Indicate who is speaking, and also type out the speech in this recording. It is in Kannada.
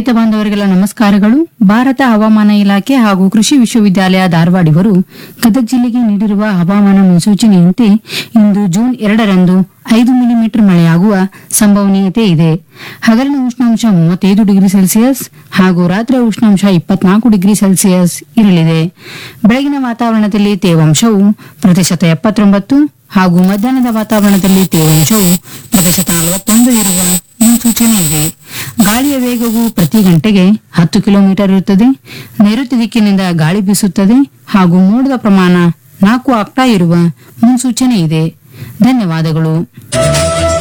Speaker 1: ರೈತ ಬಾಂಧವರಿಗೆಲ್ಲ ನಮಸ್ಕಾರಗಳು ಭಾರತ ಹವಾಮಾನ ಇಲಾಖೆ ಹಾಗೂ ಕೃಷಿ ವಿಶ್ವವಿದ್ಯಾಲಯ ಧಾರವಾಡ ಇವರು ಗದಗ ಜಿಲ್ಲೆಗೆ ನೀಡಿರುವ ಹವಾಮಾನ ಮುನ್ಸೂಚನೆಯಂತೆ ಇಂದು ಜೂನ್ ಎರಡರಂದು ಐದು ಮಿಲಿಮೀಟರ್ ಮಳೆಯಾಗುವ ಸಂಭವನೀಯತೆ ಇದೆ ಹಗಲಿನ ಉಷ್ಣಾಂಶ ಮೂವತ್ತೈದು ಡಿಗ್ರಿ ಸೆಲ್ಸಿಯಸ್ ಹಾಗೂ ರಾತ್ರಿ ಉಷ್ಣಾಂಶ ಇಪ್ಪತ್ನಾಲ್ಕು ಡಿಗ್ರಿ ಸೆಲ್ಸಿಯಸ್ ಇರಲಿದೆ ಬೆಳಗಿನ ವಾತಾವರಣದಲ್ಲಿ ತೇವಾಂಶವು ಪ್ರತಿಶತ ಎಪ್ಪತ್ತೊಂಬತ್ತು ಹಾಗೂ ಮಧ್ಯಾಹ್ನದ ವಾತಾವರಣದಲ್ಲಿ ತೇವಾಂಶವು ಪ್ರತಿಶತ ನಲವತ್ತೊಂದು ಇರುವ ಮುನ್ಸೂಚನೆ ಇದೆ ಗಾಳಿಯ ವೇಗವು ಪ್ರತಿ ಗಂಟೆಗೆ ಹತ್ತು ಕಿಲೋಮೀಟರ್ ಇರುತ್ತದೆ ನೈಋತ್ಯ ದಿಕ್ಕಿನಿಂದ ಗಾಳಿ ಬೀಸುತ್ತದೆ ಹಾಗೂ ಮೋಡದ ಪ್ರಮಾಣ ನಾಲ್ಕು ಆಗ್ತಾ ಇರುವ ಮುನ್ಸೂಚನೆ ಇದೆ ಧನ್ಯವಾದಗಳು